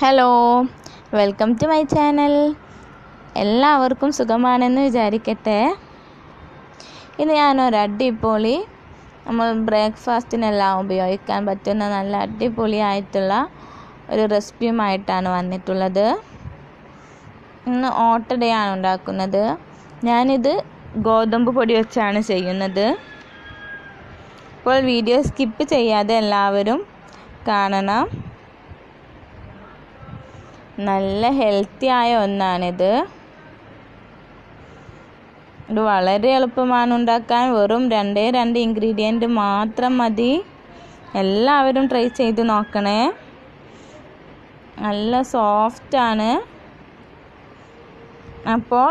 hello welcome to my channel എല്ലാവർക്കും സുഖമാണെന്ന് വിചാരിക്കട്ടെ ഇന്ന് ഞാനൊരു അടിപൊളി നമ്മൾ ബ്രേക്ക്ഫാസ്റ്റിനെല്ലാം ഉപയോഗിക്കാൻ പറ്റുന്ന നല്ല അടിപൊളിയായിട്ടുള്ള ഒരു റെസിപ്പിയുമായിട്ടാണ് വന്നിട്ടുള്ളത് ഇന്ന് ഓട്ടടയാണ് ഉണ്ടാക്കുന്നത് ഞാനിത് ഗോതമ്പ് പൊടി വെച്ചാണ് ചെയ്യുന്നത് അപ്പോൾ വീഡിയോ സ്കിപ്പ് ചെയ്യാതെ എല്ലാവരും കാണണം നല്ല ഹെൽത്തി ആയ ഒന്നാണിത് ഇത് വളരെ എളുപ്പമാണ് ഉണ്ടാക്കാൻ വെറും രണ്ടേ രണ്ട് ഇൻഗ്രീഡിയൻറ്റ് മാത്രം മതി എല്ലാവരും ട്രൈ ചെയ്ത് നോക്കണേ നല്ല സോഫ്റ്റാണ് അപ്പോൾ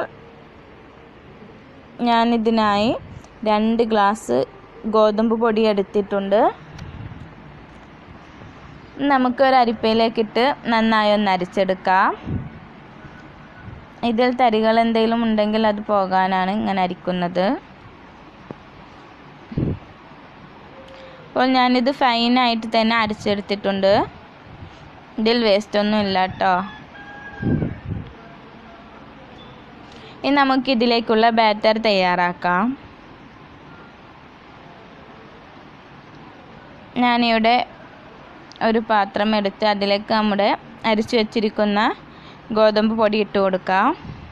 ഞാനിതിനായി രണ്ട് ഗ്ലാസ് ഗോതമ്പ് പൊടി എടുത്തിട്ടുണ്ട് നമുക്ക് ഒരു അരിപ്പയിലേക്കിട്ട് നന്നായി ഒന്ന് അരിച്ചെടുക്കാം ഇതിൽ തരികൾ എന്തെങ്കിലും ഉണ്ടെങ്കിൽ അത് പോകാനാണ് ഇങ്ങനെ അരിക്കുന്നത് അപ്പോൾ ഞാനിത് ഫൈനായിട്ട് തന്നെ അരിച്ചെടുത്തിട്ടുണ്ട് ഇതിൽ വേസ്റ്റ് ഒന്നും ഇല്ല കേട്ടോ ഇനി നമുക്ക് ഇതിലേക്കുള്ള ബാറ്റർ തയ്യാറാക്കാം ഞാനിവിടെ ഒരു പാത്രം എടുത്ത് അതിലേക്ക് നമ്മുടെ അരിച്ചു വച്ചിരിക്കുന്ന ഗോതമ്പ് പൊടി ഇട്ട് കൊടുക്കാം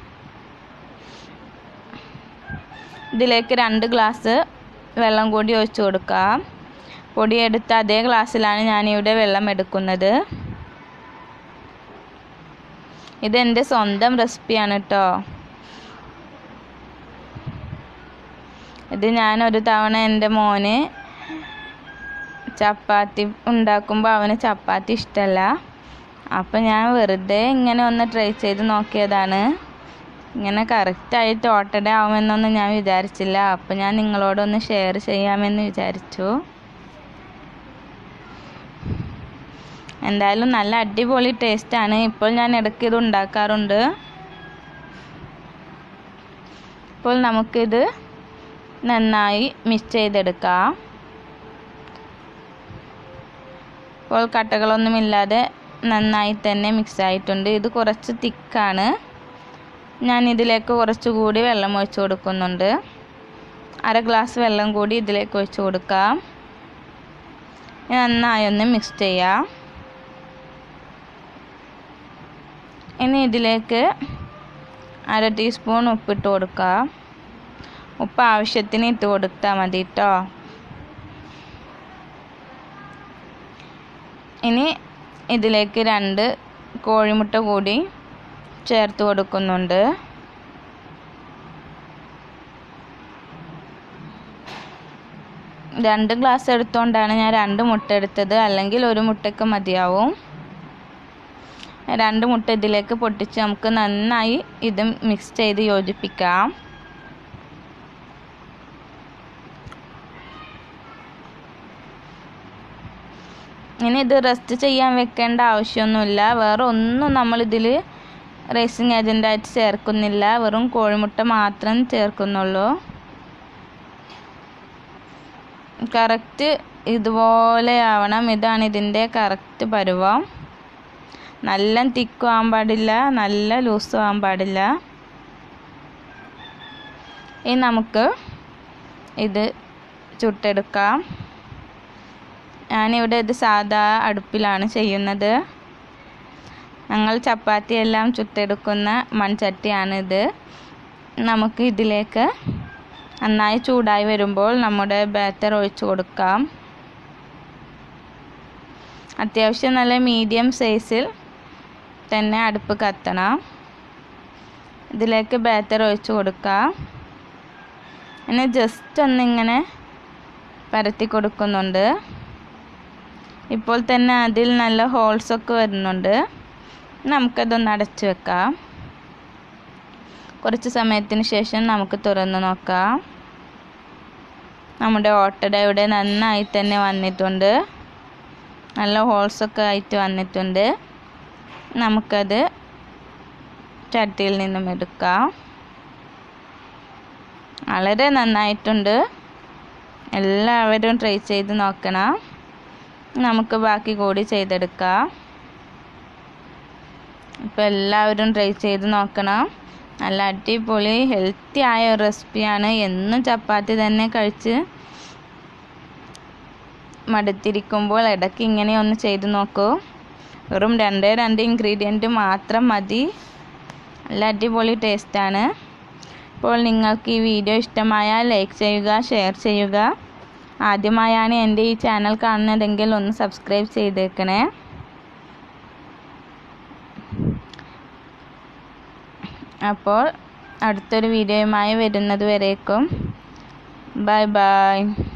ഇതിലേക്ക് രണ്ട് ഗ്ലാസ് വെള്ളം കൂടി ഒഴിച്ചു കൊടുക്കാം പൊടി എടുത്ത അതേ ഗ്ലാസ്സിലാണ് ഞാനിവിടെ വെള്ളം എടുക്കുന്നത് ഇത് എൻ്റെ സ്വന്തം റെസിപ്പിയാണ് കേട്ടോ ഇത് ഞാൻ ഒരു തവണ എൻ്റെ മോന് ചപ്പാത്തി ഉണ്ടാക്കുമ്പോൾ അവന് ചപ്പാത്തി ഇഷ്ടമല്ല അപ്പം ഞാൻ വെറുതെ ഇങ്ങനെ ഒന്ന് ട്രൈ ചെയ്ത് നോക്കിയതാണ് ഇങ്ങനെ കറക്റ്റായിട്ട് ഓട്ടട ആവുമെന്നൊന്നും ഞാൻ വിചാരിച്ചില്ല അപ്പം ഞാൻ നിങ്ങളോടൊന്ന് ഷെയർ ചെയ്യാമെന്ന് വിചാരിച്ചു എന്തായാലും നല്ല അടിപൊളി ടേസ്റ്റാണ് ഇപ്പോൾ ഞാൻ ഇടയ്ക്ക് ഇത് ഉണ്ടാക്കാറുണ്ട് ഇപ്പോൾ നമുക്കിത് നന്നായി മിക്സ് ചെയ്തെടുക്കാം ഇപ്പോൾ കട്ടകളൊന്നുമില്ലാതെ നന്നായി തന്നെ മിക്സ് ആയിട്ടുണ്ട് ഇത് കുറച്ച് തിക്കാണ് ഞാൻ ഇതിലേക്ക് കുറച്ചുകൂടി വെള്ളം ഒഴിച്ചു കൊടുക്കുന്നുണ്ട് അര ഗ്ലാസ് വെള്ളം കൂടി ഇതിലേക്ക് ഒഴിച്ചു കൊടുക്കാം നന്നായി ഒന്ന് മിക്സ് ചെയ്യാം ഇനി ഇതിലേക്ക് അര ടീസ്പൂൺ ഉപ്പിട്ട് കൊടുക്കാം ഉപ്പ് ആവശ്യത്തിന് ഇട്ട് കൊടുത്താൽ മതി കേട്ടോ ഇനി ഇതിലേക്ക് രണ്ട് കോഴിമുട്ട കൂടി ചേർത്ത് കൊടുക്കുന്നുണ്ട് രണ്ട് ഗ്ലാസ് എടുത്തുകൊണ്ടാണ് ഞാൻ രണ്ട് മുട്ട എടുത്തത് അല്ലെങ്കിൽ ഒരു മുട്ടയ്ക്ക് മതിയാവും രണ്ട് മുട്ട ഇതിലേക്ക് പൊട്ടിച്ച് നമുക്ക് നന്നായി ഇത് മിക്സ് ചെയ്ത് യോജിപ്പിക്കാം ഇനി ഇത് റെസ്റ്റ് ചെയ്യാൻ വെക്കേണ്ട ആവശ്യമൊന്നുമില്ല വേറെ ഒന്നും നമ്മളിതിൽ റേസിംഗ് ഏജൻ്റായിട്ട് ചേർക്കുന്നില്ല വെറും കോഴിമുട്ട മാത്രം ചേർക്കുന്നുള്ളൂ കറക്റ്റ് ഇതുപോലെ ആവണം ഇതാണ് ഇതിൻ്റെ കറക്റ്റ് പരുവം നല്ല തിക്കും ആവാൻ പാടില്ല നല്ല ലൂസും ആവാൻ പാടില്ല ഇനി നമുക്ക് ഇത് ചുട്ടെടുക്കാം ഞാനിവിടെ ഇത് സാധാ അടുപ്പിലാണ് ചെയ്യുന്നത് ഞങ്ങൾ ചപ്പാത്തി എല്ലാം ചുട്ടെടുക്കുന്ന മൺചട്ടിയാണിത് നമുക്ക് ഇതിലേക്ക് നന്നായി ചൂടായി വരുമ്പോൾ നമ്മുടെ ബാറ്റർ ഒഴിച്ചു കൊടുക്കാം അത്യാവശ്യം നല്ല മീഡിയം സൈസിൽ തന്നെ അടുപ്പ് കത്തണം ഇതിലേക്ക് ബാറ്റർ ഒഴിച്ചു കൊടുക്കാം പിന്നെ ജസ്റ്റ് ഒന്നിങ്ങനെ പരത്തി കൊടുക്കുന്നുണ്ട് ഇപ്പോൾ തന്നെ അതിൽ നല്ല ഹോൾസൊക്കെ വരുന്നുണ്ട് നമുക്കതൊന്ന് അടച്ചു വെക്കാം കുറച്ച് സമയത്തിന് ശേഷം നമുക്ക് തുറന്ന് നോക്കാം നമ്മുടെ ഓട്ടട ഇവിടെ നന്നായി തന്നെ വന്നിട്ടുണ്ട് നല്ല ഹോൾസൊക്കെ ആയിട്ട് വന്നിട്ടുണ്ട് നമുക്കത് ചട്ടിയിൽ നിന്നും എടുക്കാം വളരെ നന്നായിട്ടുണ്ട് എല്ലാവരും ട്രൈ ചെയ്ത് നോക്കണം നമുക്ക് ബാക്കി കൂടി ചെയ്തെടുക്കാം അപ്പോൾ എല്ലാവരും ട്രൈ ചെയ്ത് നോക്കണം നല്ല അടിപൊളി ഹെൽത്തി ആയ ഒരു റെസിപ്പിയാണ് എന്നും ചപ്പാത്തി തന്നെ കഴിച്ച് മടുത്തിരിക്കുമ്പോൾ ഇടയ്ക്ക് ഇങ്ങനെ ഒന്ന് ചെയ്ത് നോക്കൂ വെറും രണ്ടേ രണ്ട് ഇൻഗ്രീഡിയൻറ്റ് മാത്രം മതി നല്ല അടിപൊളി ടേസ്റ്റാണ് അപ്പോൾ നിങ്ങൾക്ക് ഈ വീഡിയോ ഇഷ്ടമായാൽ ലൈക്ക് ചെയ്യുക ഷെയർ ചെയ്യുക ആദ്യമായാണ് എൻ്റെ ഈ ചാനൽ കാണുന്നതെങ്കിൽ ഒന്ന് സബ്സ്ക്രൈബ് ചെയ്തേക്കണേ അപ്പോൾ അടുത്തൊരു വീഡിയോയുമായി വരുന്നത് വരേക്കും ബൈ ബൈ